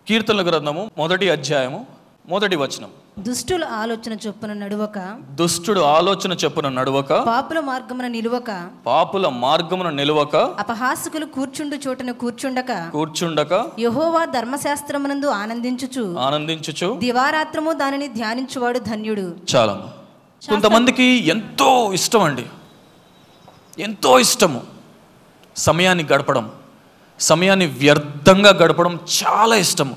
కీర్తనల గ్రంథము మొదటి అధ్యాయము మొదటి వచనం దుష్టుల ఆలోచన చొప్పున నడువక దుష్టుడు ఆలోచన చెప్పున నడువక పాపుల మార్గమున నిలువక పాపుల మార్గమున నిలువక అపహాసకులు కూర్చుండు చోటన కూర్చుండక కూర్చుండక యహోవా ధర్మశాస్త్రమునందు ఆనందించుచు ఆనందించుచు దివారాత్రము దానిని ధ్యానించువాడు ధన్యుడు చాలా కొంతమందికి ఎంతో ఇష్టం అండి ఎంతో ఇష్టము సమయాన్ని గడపడం సమయాన్ని వ్యర్థంగా గడపడం చాలా ఇష్టము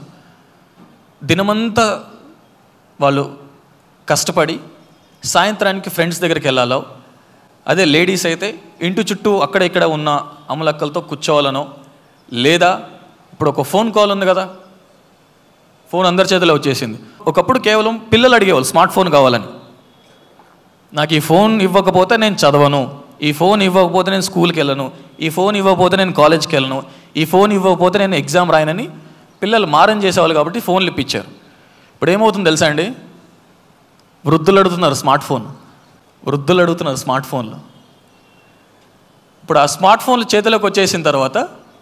దినమంతా వాళ్ళు కష్టపడి సాయంత్రానికి ఫ్రెండ్స్ దగ్గరికి వెళ్ళాలో అదే లేడీస్ అయితే ఇంటి చుట్టూ అక్కడ ఇక్కడ ఉన్న అమలక్కలతో కూర్చోవాలనో లేదా ఇప్పుడు ఒక ఫోన్ కాల్ ఉంది కదా ఫోన్ అందరి చేతిలో వచ్చేసింది ఒకప్పుడు కేవలం పిల్లలు అడిగేవాళ్ళు స్మార్ట్ ఫోన్ కావాలని నాకు ఈ ఫోన్ ఇవ్వకపోతే నేను చదవను ఈ ఫోన్ ఇవ్వకపోతే నేను స్కూల్కి వెళ్ళను ఈ ఫోన్ ఇవ్వకపోతే నేను కాలేజ్కి వెళ్ళను ఈ ఫోన్ ఇవ్వకపోతే నేను ఎగ్జామ్ రాయనని పిల్లలు మారం చేసేవాళ్ళు కాబట్టి ఫోన్లు ఇప్పించారు ఇప్పుడు ఏమవుతుంది తెలుసా అండి వృద్ధులు అడుగుతున్నారు స్మార్ట్ ఫోన్ వృద్ధులు అడుగుతున్నారు స్మార్ట్ ఫోన్లు ఇప్పుడు ఆ స్మార్ట్ ఫోన్లు చేతిలోకి వచ్చేసిన తర్వాత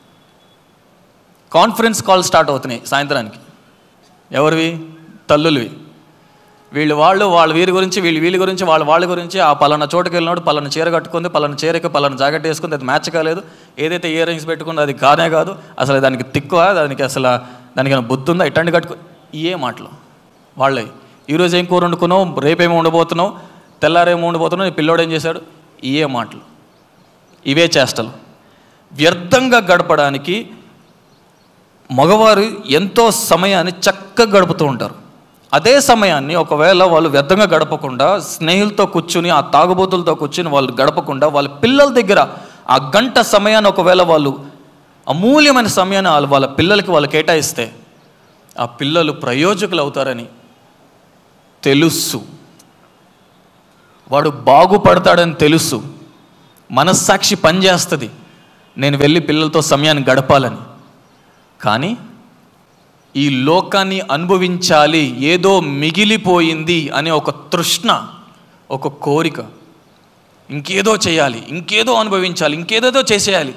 కాన్ఫరెన్స్ కాల్ స్టార్ట్ అవుతున్నాయి సాయంత్రానికి ఎవరివి తల్లులవి వీళ్ళు వాళ్ళు వాళ్ళ వీరి గురించి వీళ్ళు వీళ్ళ గురించి వాళ్ళ వాళ్ళ గురించి ఆ పలానా చోటుకి వెళ్ళినాడు పలానా చీర కట్టుకుంది పలానా చీరకి పలానా జాకెట్ వేసుకుంది అది మ్యాచ్ కాలేదు ఏదైతే ఇయర్ రింగ్స్ పెట్టుకుందో అది కానే కాదు అసలు దానికి తిక్కువ దానికి అసలు దానికి ఏమైనా బుద్ధి ఉందా ఇట్టండి కట్టుకో ఏ మాటలు వాళ్ళే ఈరోజు ఏం కూర వండుకున్నావు రేపేమో ఉండబోతున్నావు తెల్లారేమో ఉండబోతున్నావు నీ పిల్లోడు ఏం చేశాడు ఇయే మాటలు ఇవే చేష్టలు వ్యర్థంగా గడపడానికి మగవారు ఎంతో సమయాన్ని చక్కగా గడుపుతూ ఉంటారు అదే సమయాన్ని ఒకవేళ వాళ్ళు వ్యర్థంగా గడపకుండా స్నేహితులతో కూర్చుని ఆ తాగుబోతులతో కూర్చుని వాళ్ళు గడపకుండా వాళ్ళ పిల్లల దగ్గర ఆ గంట సమయాన్ని ఒకవేళ వాళ్ళు అమూల్యమైన సమయాన్ని వాళ్ళు వాళ్ళ పిల్లలకి వాళ్ళు కేటాయిస్తే ఆ పిల్లలు ప్రయోజకులు అవుతారని తెలుసు వాడు బాగుపడతాడని తెలుసు మనస్సాక్షి పనిచేస్తుంది నేను వెళ్ళి పిల్లలతో సమయాన్ని గడపాలని కానీ ఈ లోకాన్ని అనుభవించాలి ఏదో మిగిలిపోయింది అనే ఒక తృష్ణ ఒక కోరిక ఇంకేదో చేయాలి ఇంకేదో అనుభవించాలి ఇంకేదేదో చేసేయాలి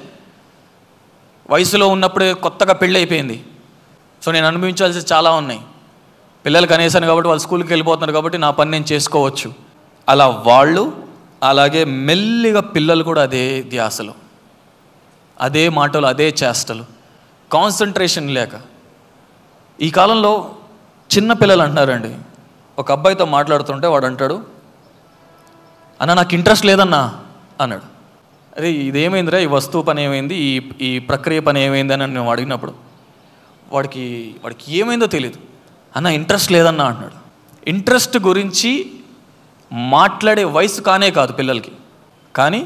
వయసులో ఉన్నప్పుడే కొత్తగా పెళ్ళి అయిపోయింది సో నేను అనుభవించాల్సి చాలా ఉన్నాయి పిల్లలకి అనేసాను కాబట్టి వాళ్ళు స్కూల్కి వెళ్ళిపోతున్నారు కాబట్టి నా పని నేను చేసుకోవచ్చు అలా వాళ్ళు అలాగే మెల్లిగా పిల్లలు కూడా అదే ధ్యాసలు అదే మాటలు అదే చేష్టలు కాన్సన్ట్రేషన్ లేక ఈ కాలంలో చిన్న పిల్లలు అంటున్నారండి ఒక అబ్బాయితో మాట్లాడుతుంటే వాడు అంటాడు అన్న నాకు ఇంట్రెస్ట్ లేదన్నా అన్నాడు అదే ఇదేమైందిరా ఈ వస్తువు పని ఏమైంది ఈ ఈ ప్రక్రియ పని ఏమైంది అని నేను అడిగినప్పుడు వాడికి వాడికి ఏమైందో తెలియదు అన్న ఇంట్రెస్ట్ లేదన్నా అంటున్నాడు ఇంట్రెస్ట్ గురించి మాట్లాడే వయసు కానే కాదు పిల్లలకి కానీ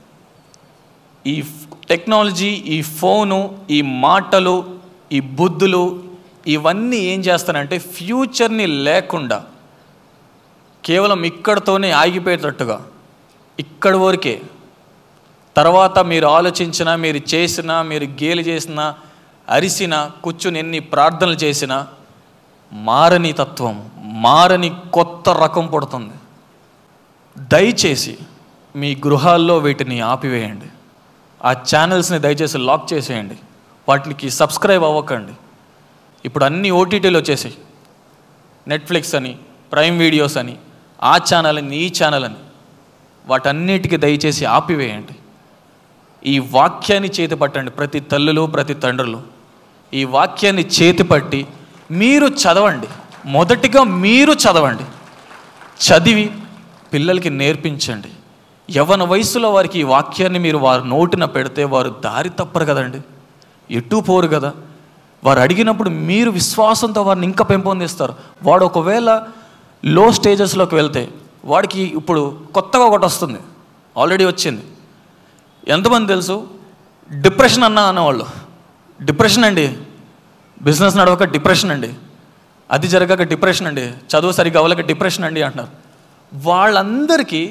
ఈ టెక్నాలజీ ఈ ఫోను ఈ మాటలు ఈ బుద్ధులు ఇవన్నీ ఏం చేస్తానంటే ఫ్యూచర్ని లేకుండా కేవలం ఇక్కడతోనే ఆగిపోయేటట్టుగా ఇక్కడి వరకే తర్వాత మీరు ఆలోచించినా మీరు చేసినా మీరు గేలి చేసినా అరిసినా కూర్చుని ఎన్ని ప్రార్థనలు చేసినా మారని తత్వం మారని కొత్త రకం పుడుతుంది దయచేసి మీ గృహాల్లో వీటిని ఆపివేయండి ఆ ఛానల్స్ని దయచేసి లాక్ చేసేయండి వాటికి సబ్స్క్రైబ్ అవ్వకండి ఇప్పుడు అన్ని ఓటీటీలు వచ్చేసాయి నెట్ఫ్లిక్స్ అని ప్రైమ్ వీడియోస్ అని ఆ ఛానల్ అని ఈ ఛానల్ అని వాటన్నిటికీ దయచేసి ఆపివేయండి ఈ వాక్యాన్ని చేతిపట్టండి ప్రతి తల్లులు ప్రతి తండ్రులు ఈ వాక్యాన్ని చేతిపట్టి మీరు చదవండి మొదటిగా మీరు చదవండి చదివి పిల్లలకి నేర్పించండి యవన వయసులో వారికి ఈ వాక్యాన్ని మీరు వారి నోటిన పెడితే వారు దారి తప్పరు కదండి ఎటు పోరు కదా వారు అడిగినప్పుడు మీరు విశ్వాసంతో వారిని ఇంకా పెంపొందిస్తారు వాడు ఒకవేళ లో స్టేజెస్లోకి వెళ్తే వాడికి ఇప్పుడు కొత్తగా ఒకటి వస్తుంది ఆల్రెడీ వచ్చింది ఎంతమంది తెలుసు డిప్రెషన్ అన్నా అనేవాళ్ళు డిప్రెషన్ అండి బిజినెస్ నడవక డిప్రెషన్ అండి అది జరగక డిప్రెషన్ అండి చదువు సరిగ్గా అవ్వలేక డిప్రెషన్ అండి అంటున్నారు వాళ్ళందరికీ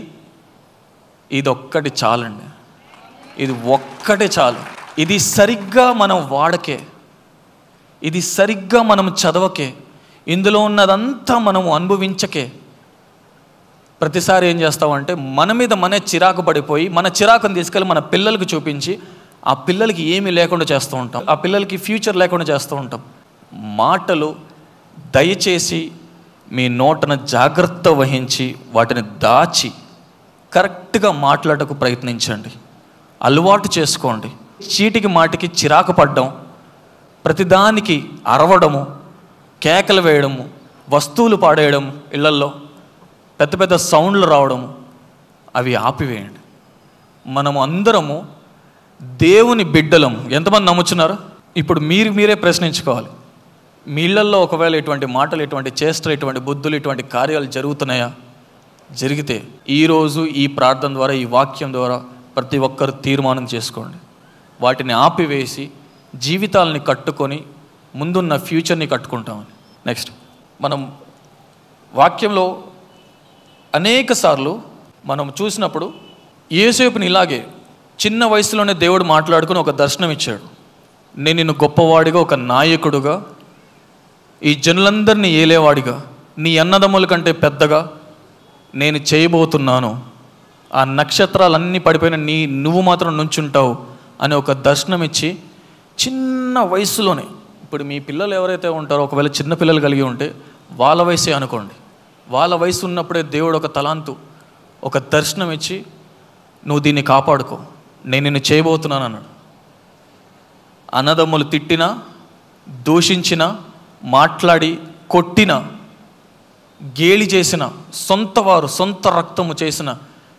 ఇది ఒక్కటి చాలండి ఇది ఒక్కటే చాలు ఇది సరిగ్గా మనం వాడకే ఇది సరిగ్గా మనం చదవకే ఇందులో ఉన్నదంతా మనము అనుభవించకే ప్రతిసారి ఏం చేస్తామంటే మన మీద మనే చిరాకు పడిపోయి మన చిరాకుని తీసుకెళ్ళి మన పిల్లలకు చూపించి ఆ పిల్లలకి ఏమీ లేకుండా చేస్తూ ఉంటాం ఆ పిల్లలకి ఫ్యూచర్ లేకుండా చేస్తూ ఉంటాం మాటలు దయచేసి మీ నోటన జాగ్రత్త వహించి వాటిని దాచి కరెక్ట్గా మాట్లాడకు ప్రయత్నించండి అలవాటు చేసుకోండి చీటికి మాటికి చిరాకు పడ్డం ప్రతిదానికి అరవడము కేకలు వేయడము వస్తువులు పాడేయడం ఇళ్లల్లో పెద్ద పెద్ద సౌండ్లు రావడము అవి ఆపివేయండి మనము అందరము దేవుని బిడ్డలం ఎంతమంది నమ్ముచున్నారు ఇప్పుడు మీరు మీరే ప్రశ్నించుకోవాలి మీ ఇళ్లల్లో ఒకవేళ ఇటువంటి మాటలు ఇటువంటి చేష్టలు ఇటువంటి బుద్ధులు ఇటువంటి కార్యాలు జరుగుతున్నాయా జరిగితే ఈరోజు ఈ ప్రార్థన ద్వారా ఈ వాక్యం ద్వారా ప్రతి ఒక్కరు తీర్మానం చేసుకోండి వాటిని ఆపివేసి జీవితాలని కట్టుకొని ముందున్న ఫ్యూచర్ని కట్టుకుంటామని నెక్స్ట్ మనం వాక్యంలో అనేక సార్లు మనం చూసినప్పుడు ఏసేపుని ఇలాగే చిన్న వయసులోనే దేవుడు మాట్లాడుకుని ఒక దర్శనం ఇచ్చాడు నేను నిన్ను గొప్పవాడిగా ఒక నాయకుడుగా ఈ జనులందరినీ ఏలేవాడిగా నీ అన్నదమ్ముల కంటే పెద్దగా నేను చేయబోతున్నాను ఆ నక్షత్రాలన్నీ పడిపోయిన నీ నువ్వు మాత్రం నుంచుంటావు అని ఒక దర్శనం ఇచ్చి చిన్న వయసులోనే ఇప్పుడు మీ పిల్లలు ఎవరైతే ఉంటారో ఒకవేళ చిన్న పిల్లలు కలిగి ఉంటే వాళ్ళ వయసే అనుకోండి వాళ్ళ వయసు ఉన్నప్పుడే దేవుడు ఒక తలాంతు ఒక దర్శనం ఇచ్చి నువ్వు దీన్ని కాపాడుకో నేను నిన్ను చేయబోతున్నాను అన్నాడు అన్నదమ్ములు తిట్టినా దూషించిన మాట్లాడి కొట్టిన గేలి చేసిన సొంత వారు సొంత రక్తము చేసిన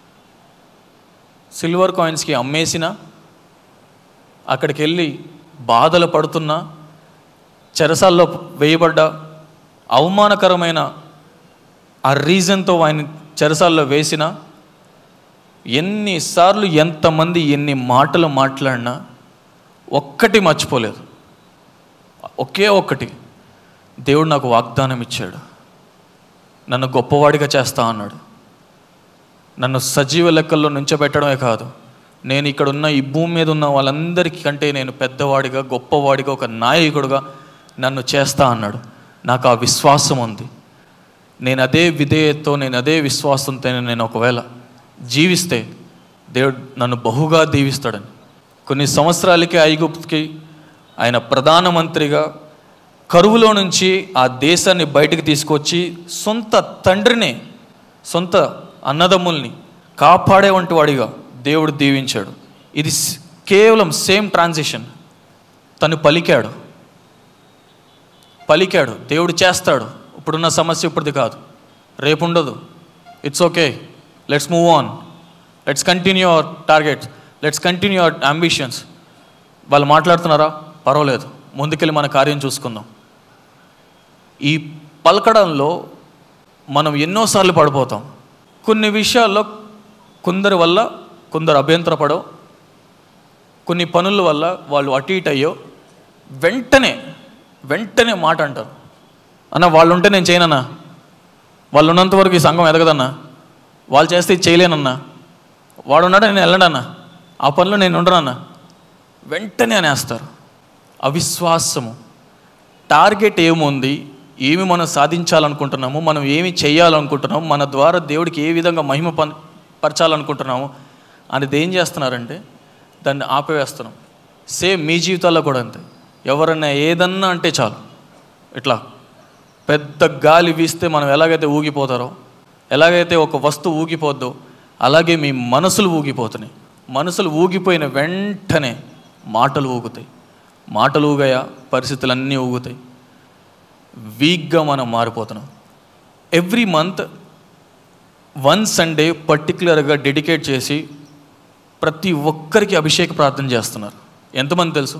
సిల్వర్ కాయిన్స్కి అమ్మేసిన అక్కడికి వెళ్ళి బాధలు పడుతున్నా చెరసాల్లో వేయబడ్డ అవమానకరమైన ఆ రీజన్తో ఆయన చెరసాల్లో వేసిన ఎన్నిసార్లు ఎంతమంది ఎన్ని మాటలు మాట్లాడినా ఒక్కటి మర్చిపోలేదు ఒకే ఒక్కటి దేవుడు నాకు వాగ్దానం ఇచ్చాడు నన్ను గొప్పవాడిగా చేస్తా అన్నాడు నన్ను సజీవ లెక్కల్లో నుంచోబెట్టడమే కాదు నేను ఇక్కడ ఉన్న ఈ భూమి మీద ఉన్న వాళ్ళందరికీ కంటే నేను పెద్దవాడిగా గొప్పవాడిగా ఒక నాయకుడిగా నన్ను చేస్తా అన్నాడు నాకు ఆ విశ్వాసం ఉంది నేను అదే విధేయతతో నేను అదే విశ్వాసంతో నేను ఒకవేళ జీవిస్తే దేవుడు నన్ను బహుగా దీవిస్తాడని కొన్ని సంవత్సరాలకి ఐగుప్తుకి ఆయన ప్రధానమంత్రిగా కరువులో నుంచి ఆ దేశాన్ని బయటికి తీసుకొచ్చి సొంత తండ్రిని సొంత అన్నదమ్ముల్ని కాపాడే వంటి వాడిగా దేవుడు దీవించాడు ఇది స్- కేవలం సేమ్ ట్రాన్సిషన్ తను పలికాడు పలికాడు దేవుడు చేస్తాడు ఇప్పుడున్న సమస్య ఇప్పుడుది కాదు రేపు ఉండదు it's okay let's move on let's continue our targets let's continue our ambitions వాళ్ళు మాట్లాడుతున్నారా పర్వాలేదు ముందుకెళ్ళి మన కార్యం చూసుకుందాం ఈ పలకడంలో మనం ఎన్నోసార్లు పడిపోతాం కొన్ని విషయాల్లో కొందరి వల్ల కొందరు అభ్యంతరపడో కొన్ని పనుల వల్ల వాళ్ళు అటు ఇటు అయ్యో వెంటనే వెంటనే మాట అంటారు అన్న వాళ్ళు ఉంటే నేను చేయనన్నా వాళ్ళు ఉన్నంత వరకు ఈ సంఘం ఎదగదన్నా వాళ్ళు చేస్తే ఇది చేయలేనన్నా వాడు ఉన్నాడు నేను వెళ్ళడన్నా ఆ పనిలో నేను ఉండనన్నా వెంటనే అనేస్తారు అవిశ్వాసము టార్గెట్ ఏముంది ఏమి మనం సాధించాలనుకుంటున్నాము మనం ఏమి చేయాలనుకుంటున్నాము మన ద్వారా దేవుడికి ఏ విధంగా మహిమ పన్ పరచాలనుకుంటున్నాము అనేది ఏం చేస్తున్నారంటే దాన్ని ఆపివేస్తున్నాం సేమ్ మీ జీవితాల్లో కూడా అంతే ఎవరైనా ఏదన్నా అంటే చాలు ఇట్లా పెద్ద గాలి వీస్తే మనం ఎలాగైతే ఊగిపోతారో ఎలాగైతే ఒక వస్తువు ఊగిపోద్దో అలాగే మీ మనసులు ఊగిపోతున్నాయి మనసులు ఊగిపోయిన వెంటనే మాటలు ఊగుతాయి మాటలు ఊగాయా పరిస్థితులన్నీ ఊగుతాయి వీక్గా మనం మారిపోతున్నాం ఎవ్రీ మంత్ వన్ సండే పర్టికులర్గా డెడికేట్ చేసి ప్రతి ఒక్కరికి అభిషేక ప్రార్థన చేస్తున్నారు ఎంతమంది తెలుసు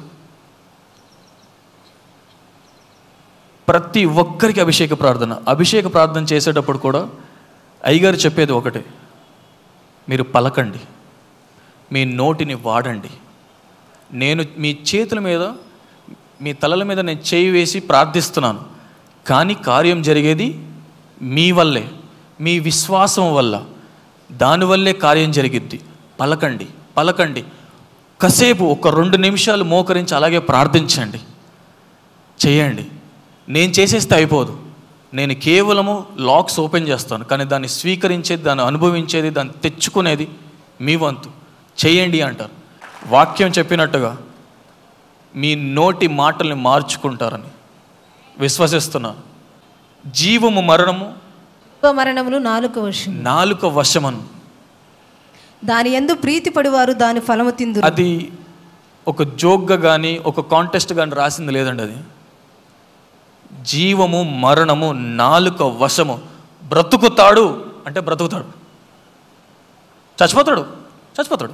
ప్రతి ఒక్కరికి అభిషేక ప్రార్థన అభిషేక ప్రార్థన చేసేటప్పుడు కూడా అయ్యగారు చెప్పేది ఒకటే మీరు పలకండి మీ నోటిని వాడండి నేను మీ చేతుల మీద మీ తలల మీద నేను చేయి వేసి ప్రార్థిస్తున్నాను కానీ కార్యం జరిగేది మీ వల్లే మీ విశ్వాసం వల్ల దానివల్లే కార్యం జరిగిద్ది పలకండి పలకండి కాసేపు ఒక రెండు నిమిషాలు మోకరించి అలాగే ప్రార్థించండి చేయండి నేను చేసేస్తే అయిపోదు నేను కేవలము లాక్స్ ఓపెన్ చేస్తాను కానీ దాన్ని స్వీకరించేది దాన్ని అనుభవించేది దాన్ని తెచ్చుకునేది మీ వంతు చేయండి అంటారు వాక్యం చెప్పినట్టుగా మీ నోటి మాటల్ని మార్చుకుంటారని విశ్వసిస్తున్నాను జీవము మరణము మరణములు నాలుక వశం నాలుక వశమను దాని ఎందు ప్రీతి పడువారు దాని ఫలము తిందురు అది ఒక జోక్గా కానీ ఒక కాంటెస్ట్ కానీ రాసింది లేదండి అది జీవము మరణము నాలుక వశము బ్రతుకుతాడు అంటే బ్రతుకుతాడు చచ్చిపోతాడు చచ్చిపోతాడు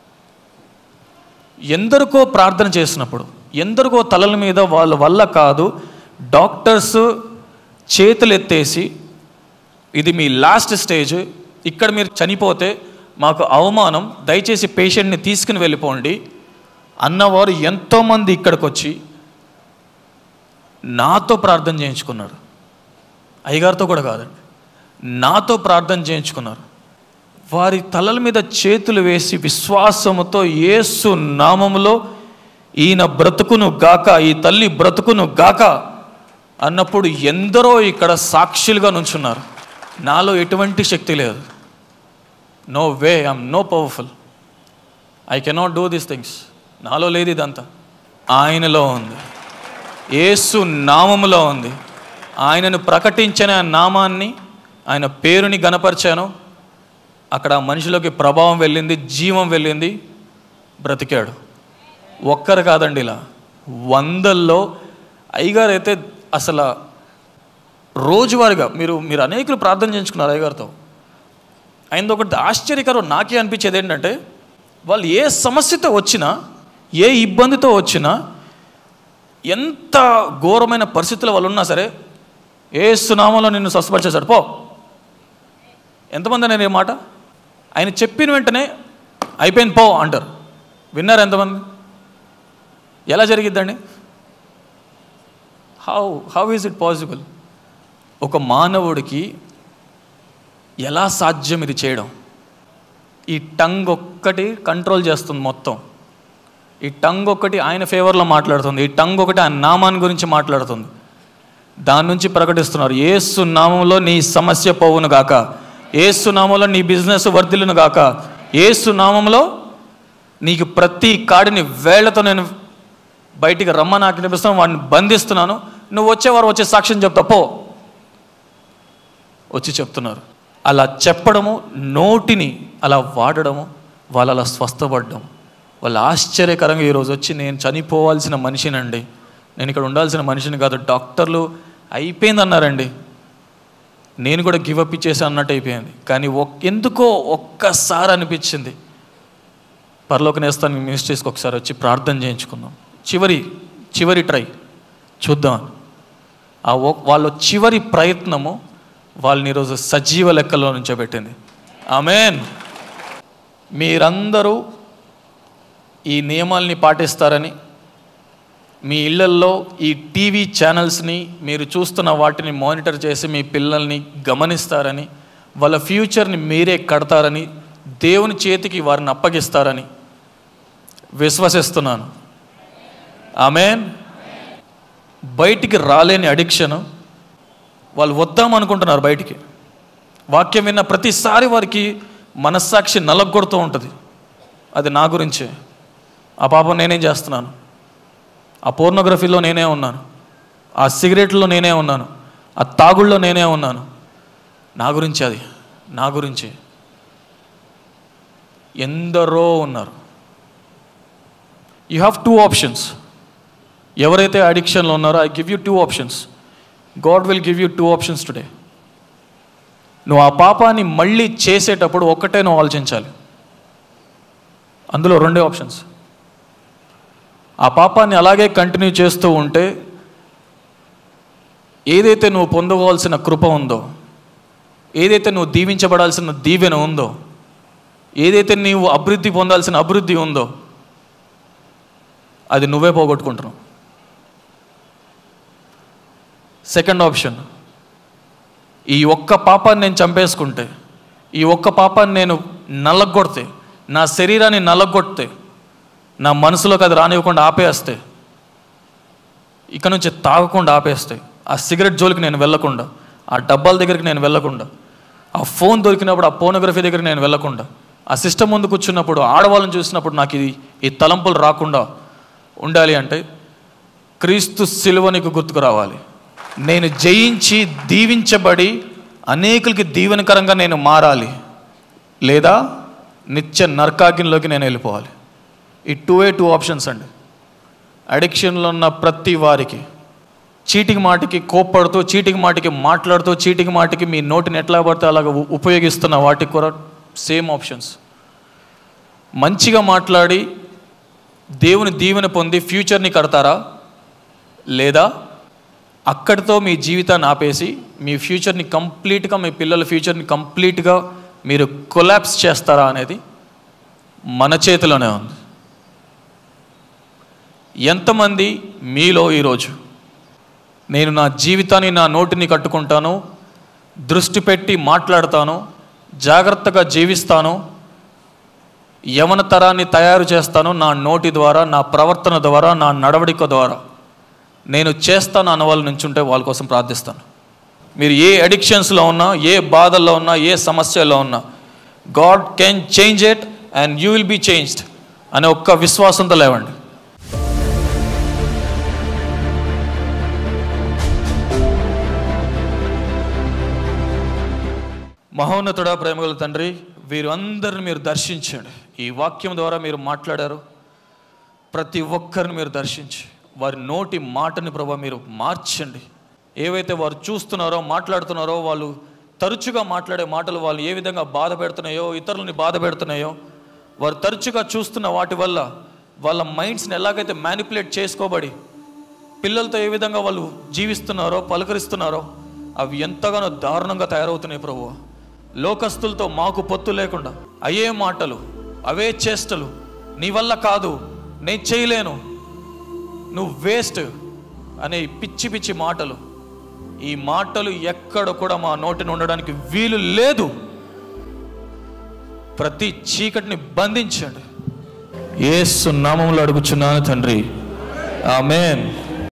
ఎందరికో ప్రార్థన చేసినప్పుడు ఎందరికో తలల మీద వాళ్ళ వల్ల కాదు డాక్టర్స్ చేతులు ఎత్తేసి ఇది మీ లాస్ట్ స్టేజ్ ఇక్కడ మీరు చనిపోతే మాకు అవమానం దయచేసి పేషెంట్ని తీసుకుని వెళ్ళిపోండి అన్నవారు ఎంతోమంది ఇక్కడికి వచ్చి నాతో ప్రార్థన చేయించుకున్నారు అయ్యగారితో కూడా కాదండి నాతో ప్రార్థన చేయించుకున్నారు వారి తలల మీద చేతులు వేసి విశ్వాసముతో యేసు నామములో ఈయన బ్రతుకును గాక ఈ తల్లి బ్రతుకును గాక అన్నప్పుడు ఎందరో ఇక్కడ సాక్షులుగా నుంచున్నారు నాలో ఎటువంటి శక్తి లేదు no way I'm no powerful I cannot do these things నాలో లేదు ఇదంతా ఆయనలో ఉంది యేసు నామములో ఉంది ఆయనను ప్రకటించిన ఆ నామాన్ని ఆయన పేరుని గనపరిచాను అక్కడ ఆ మనిషిలోకి ప్రభావం వెళ్ళింది జీవం వెళ్ళింది బ్రతికాడు ఒక్కరు కాదండి ఇలా వందల్లో అయ్యగారు అయితే అసలు రోజువారీగా మీరు మీరు అనేకులు ప్రార్థన చేయించుకున్నారు అయ్యగారితో ఆయనది ఒకటి ఆశ్చర్యకరం నాకే అనిపించేది ఏంటంటే వాళ్ళు ఏ సమస్యతో వచ్చినా ఏ ఇబ్బందితో వచ్చినా ఎంత ఘోరమైన పరిస్థితుల్లో వాళ్ళు ఉన్నా సరే ఏ సునామంలో నిన్ను స్వస్థపరిచేశాడు పో ఎంతమంది నేను ఏ మాట ఆయన చెప్పిన వెంటనే అయిపోయింది పో అంటారు విన్నారు ఎంతమంది ఎలా జరిగిద్దండి how how is it possible ఒక మానవుడికి ఎలా సాధ్యం ఇది చేయడం ఈ టంగ్ ఒక్కటి కంట్రోల్ చేస్తుంది మొత్తం ఈ టంగ్ ఒక్కటి ఆయన ఫేవర్లో మాట్లాడుతుంది ఈ టంగ్ ఒకటి ఆయన నామాన్ని గురించి మాట్లాడుతుంది దాని నుంచి ప్రకటిస్తున్నారు ఏసు నామంలో నీ సమస్య పోవును గాక ఏసు నామంలో నీ బిజినెస్ వర్ధిల్లును గాక ఏసు నామంలో నీకు ప్రతి కాడిని వేళ్లతో నేను బయటికి రమ్మని ఆజ్ఞాపిస్తున్నాను వాడిని బంధిస్తున్నాను నువ్వు వచ్చేవారు వచ్చే సాక్ష్యం చెప్తా పో వచ్చి చెప్తున్నారు అలా చెప్పడము నోటిని అలా వాడడము వాళ్ళు అలా స్వస్థపడడం వాళ్ళు ఆశ్చర్యకరంగా ఈరోజు వచ్చి నేను చనిపోవాల్సిన మనిషినండి నేను ఇక్కడ ఉండాల్సిన మనిషిని కాదు డాక్టర్లు అయిపోయింది అన్నారండి నేను కూడా గివప్ ఇచ్చేసి అన్నట్టు అయిపోయింది కానీ ఒక్ ఎందుకో ఒక్కసారి అనిపించింది పరలోక నేస్తాను మినిస్ట్రీస్కి ఒకసారి వచ్చి ప్రార్థన చేయించుకుందాం చివరి చివరి ట్రై చూద్దాం ఆ ఒ- వాళ్ళ చివరి ప్రయత్నము వాళ్ళని ఈరోజు సజీవ లెక్కలో నుంచోబెట్టింది ఆమెన్ మీరందరూ ఈ నియమాల్ని పాటిస్తారని మీ ఇళ్లల్లో ఈ టీవీ ఛానల్స్ని మీరు చూస్తున్న వాటిని మానిటర్ చేసి మీ పిల్లల్ని గమనిస్తారని వాళ్ళ ఫ్యూచర్ని మీరే కడతారని దేవుని చేతికి వారిని అప్పగిస్తారని విశ్వసిస్తున్నాను ఆమెన్ బయటికి రాలేని అడిక్షన్ వాళ్ళు వద్దాం అనుకుంటున్నారు బయటికి వాక్యం విన్న ప్రతిసారి వారికి మనస్సాక్షి నలగొడుతూ ఉంటుంది అది నా గురించే ఆ పాపం నేనేం చేస్తున్నాను ఆ పోర్నోగ్రఫీలో నేనే ఉన్నాను ఆ సిగరెట్లో నేనే ఉన్నాను ఆ తాగుళ్ళలో నేనే ఉన్నాను నా గురించి అది నా గురించి ఎందరో ఉన్నారు యూ హ్యావ్ టూ ఆప్షన్స్ ఎవరైతే అడిక్షన్లో ఉన్నారో I give you two options God will give you two options today నువ్వు ఆ పాపాన్ని మళ్ళీ చేసేటప్పుడు ఒక్కటే నువ్వు ఆలోచించాలి అందులో రెండే ఆప్షన్స్ ఆ పాపాన్ని అలాగే కంటిన్యూ చేస్తూ ఉంటే ఏదైతే నువ్వు పొందుకోవాల్సిన కృప ఉందో ఏదైతే నువ్వు దీవించబడాల్సిన దీవెన ఉందో ఏదైతే నీవు అభివృద్ధి పొందాల్సిన అభివృద్ధి ఉందో అది నువ్వే పోగొట్టుకుంటున్నావు సెకండ్ ఆప్షన్ ఈ ఒక్క పాపాన్ని నేను చంపేసుకుంటే ఈ ఒక్క పాపాన్ని నేను నల్లగొడితే నా శరీరాన్ని నల్లగొడితే నా మనసులోకి అది రానివ్వకుండా ఆపేస్తే ఇక నుంచి తాగకుండా ఆపేస్తే ఆ సిగరెట్ జోలికి నేను వెళ్ళకుండా ఆ డబ్బాల దగ్గరికి నేను వెళ్ళకుండా ఆ ఫోన్ దొరికినప్పుడు ఆ పోనోగ్రఫీ దగ్గరికి నేను వెళ్ళకుండా ఆ సిస్టమ్ ముందు కూర్చున్నప్పుడు ఆడవాళ్ళని చూసినప్పుడు నాకు ఇది ఈ తలంపులు రాకుండా ఉండాలి అంటే క్రీస్తు సిలువ నీకు గుర్తుకు రావాలి నేను జయించి దీవించబడి అనేకులకి దీవెనకరంగా నేను మారాలి లేదా నిత్య నరకాగ్నిలోకి నేను వెళ్ళిపోవాలి ఈ టూ ఏ టూ ఆప్షన్స్ అండి అడిక్షన్లో ఉన్న ప్రతి వారికి చీటికి మాటికి కోప్పడుతూ చీటికి మాటికి మాట్లాడుతూ చీటికి మాటికి మీ నోటిని ఎట్లా పడితే అలాగ ఉ- ఉపయోగిస్తున్న వాటికి కూడా సేమ్ ఆప్షన్స్ మంచిగా మాట్లాడి దేవుని దీవెన పొంది ఫ్యూచర్ని కడతారా లేదా అక్కడితో మీ జీవితాన్ని ఆపేసి మీ ఫ్యూచర్ని కంప్లీట్గా మీ పిల్లల ఫ్యూచర్ని కంప్లీట్గా మీరు కొలాప్స్ చేస్తారా అనేది మన చేతిలోనే ఉంది ఎంతమంది మీలో ఈరోజు నేను నా జీవితాన్ని నా నోటిని కట్టుకుంటాను దృష్టి పెట్టి మాట్లాడతాను జాగ్రత్తగా జీవిస్తాను యవన తరాన్ని తయారు చేస్తాను నా నోటి ద్వారా నా ప్రవర్తన ద్వారా నా నడవడిక ద్వారా నేను చేస్తాను అన్న వాళ్ళు నుంచుంటే వాళ్ళ కోసం ప్రార్థిస్తాను మీరు ఏ అడిక్షన్స్లో ఉన్నా ఏ బాధల్లో ఉన్నా ఏ సమస్యలో ఉన్నా God can change it and you will be changed అనే ఒక్క విశ్వాసంతో లేవండి మహోన్నతుడా ప్రేమగల తండ్రి వీరందరిని మీరు దర్శించండి ఈ వాక్యం ద్వారా మీరు మాట్లాడారు ప్రతి ఒక్కరిని మీరు దర్శించి వారి నోటి మాటని ప్రభా మీరు మార్చండి ఏవైతే వారు చూస్తున్నారో మాట్లాడుతున్నారో వాళ్ళు తరచుగా మాట్లాడే మాటలు వాళ్ళు ఏ విధంగా బాధ పెడుతున్నాయో ఇతరులని బాధ పెడుతున్నాయో వారు తరచుగా చూస్తున్న వాటి వల్ల వాళ్ళ మైండ్స్ని ఎలాగైతే మ్యానిపులేట్ చేసుకోబడి పిల్లలతో ఏ విధంగా వాళ్ళు జీవిస్తున్నారో పలకరిస్తున్నారో అవి ఎంతగానో దారుణంగా తయారవుతున్నాయి ప్రభు లోకస్తులతో మాకు పొత్తు లేకుండా అయ్యే మాటలు అవే చేష్టలు నీ వల్ల కాదు నేను చేయలేను నువ్వు వేస్ట్ అనే ఈ పిచ్చి పిచ్చి మాటలు ఈ మాటలు ఎక్కడ కూడా మా నోటిని ఉండడానికి వీలు లేదు ప్రతి చీకటిని బంధించండి ఏసు నామంలో అడుగుచున్నాను తండ్రి ఆమెన్